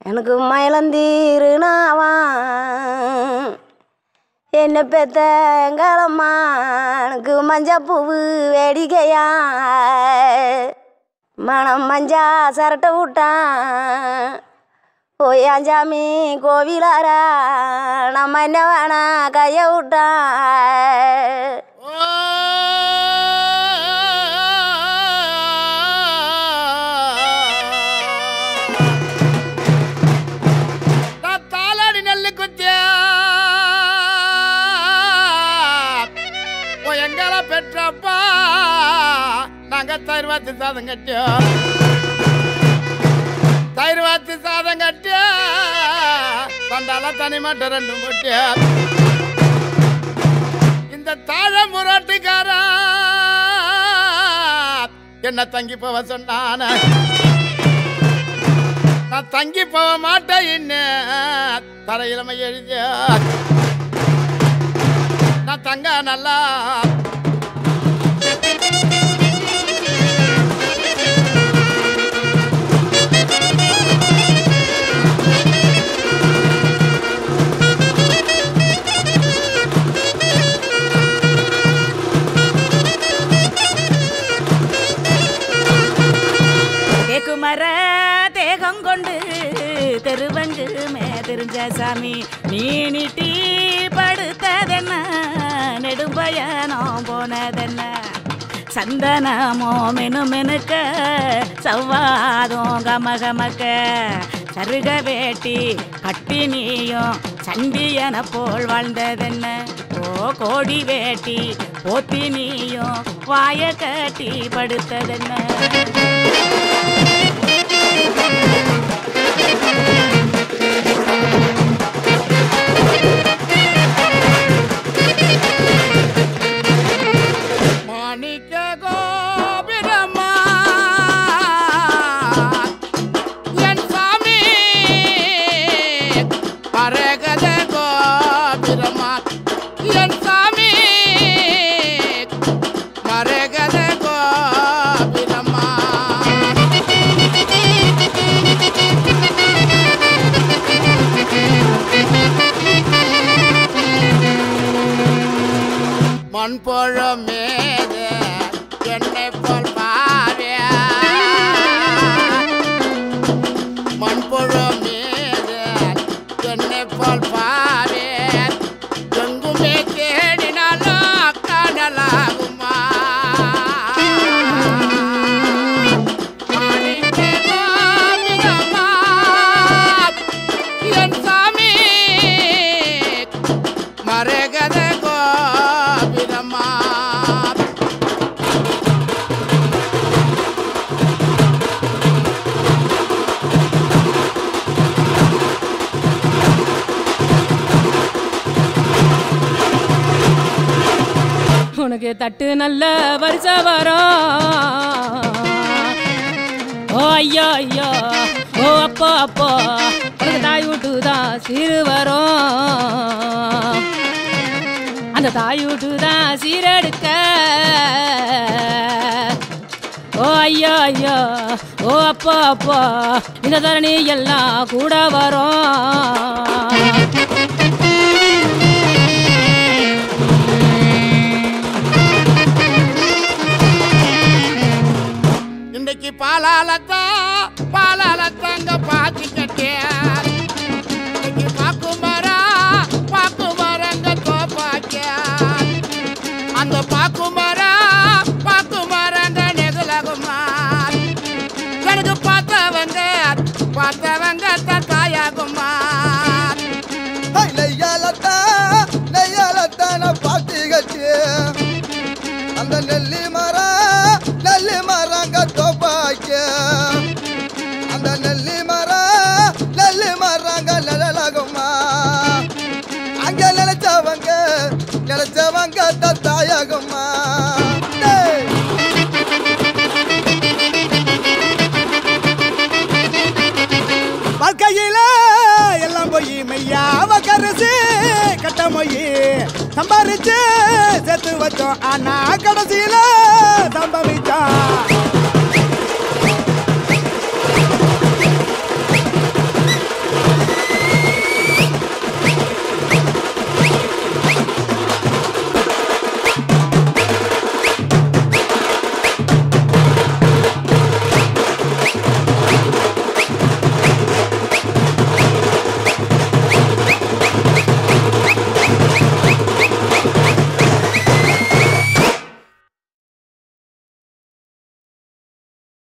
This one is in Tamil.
எனக்கு மயிலந்தீருனாவான் என்ன பெத்த எங்களம்மா எனக்கு மஞ்சப்பூவு வேடிக்கையா மனம் மஞ்சா சரட்டை விட்டான் ஓயாஞ்சாமி கோவிலாரா நம்ம என்ன வேணா கைய விட்டான் நான் தாளாடி நெல்லு குத்தியா ஓ எங்கள பெற்றப்பா நாங்க தயிர் வாத்து சாதம் கட்டியோ தயிர் வாத்து சாதம் கட்டியா பண்டால தனி மட்டும் ரெண்டு முட்டியா இந்த தாழ முரட்டுக்காரா என்ன தங்கி போவ சொன்னான நான் தங்கி போக மாட்டேன் இன்னும் தரையிலமை எழுதிய நான் தங்க நல்லா தேக்குமர தேகம் கொண்டு தெருவங்கு மே தெரிஞ்ச சாமி நீ நீட்டி படுத்ததென்ன நெடும்பயணம் போனதென்ன சந்தனமோ மெனு மெனுக்க சவ்வாதும் கம கமக்க சருக வேட்டி கட்டி நீயும் சண்டியன போல் வாழ்ந்ததென்ன ஓ கோடி வேட்டி போத்தி நீயும் வாய கட்டி படுத்ததென்ன மாணிக்க கோபிரமா என் சாமி பரகத கோபிரமா என் சாமி மரகத கோபிரமா மண்புழ மேத என்னை போல் பாவியா மண்புழ மேத என்னை போல் பாவியா எங்குமே தேடினாலும் காணலாகுமா மாணிக்க கோவிந்தம்மா, என் சாமி மரகத கோபிரமா உனக்கு தட்டு நல்ல வரிசை வரும் ஓ ஐயா ஐயா ஓ அப்பா அப்பா உனக்கு தாய் வீட்டு தான் சீரு வரும் அந்த தாய் வீட்டு தான் சீரெடுக்க ஓ ஐயா ஐயா ஓ அப்பா அப்பா இந்த தரணி எல்லாம் கூட வரும் இன்னைக்கு பாலாலத்தா பாலாலத்தாங்க பாத்தி கட்டியார் இன்னைக்கு பாக்குமரா பாக்குமரங்க தோப்பாக்கியார் அந்த பாக்குமரா பாக்குமரங்க நெகுலகுமார் எனக்கு பார்த்தவங்க பார்த்தவங்க தான் தாயாகுமார் நெய்யாலத்தா நெய்யாலத்தா நான் பாத்தி கட்டி அந்த நெல்லி மரம் நெல்லி மரங்க தோப்பாக்க அந்த நெல்லி மரம் நெல்லி மரங்க நிழலாகுமா அங்க நினைச்சவங்க நினைச்சவங்க தான் தாயாகுமா டேய். வாழ்க்கையில எல்லாம் போய் மெய்யாவ கரசு கட்ட மொய் சம்பாரிச்சு சேர்த்து வச்சோம் ஆனா கடைசியில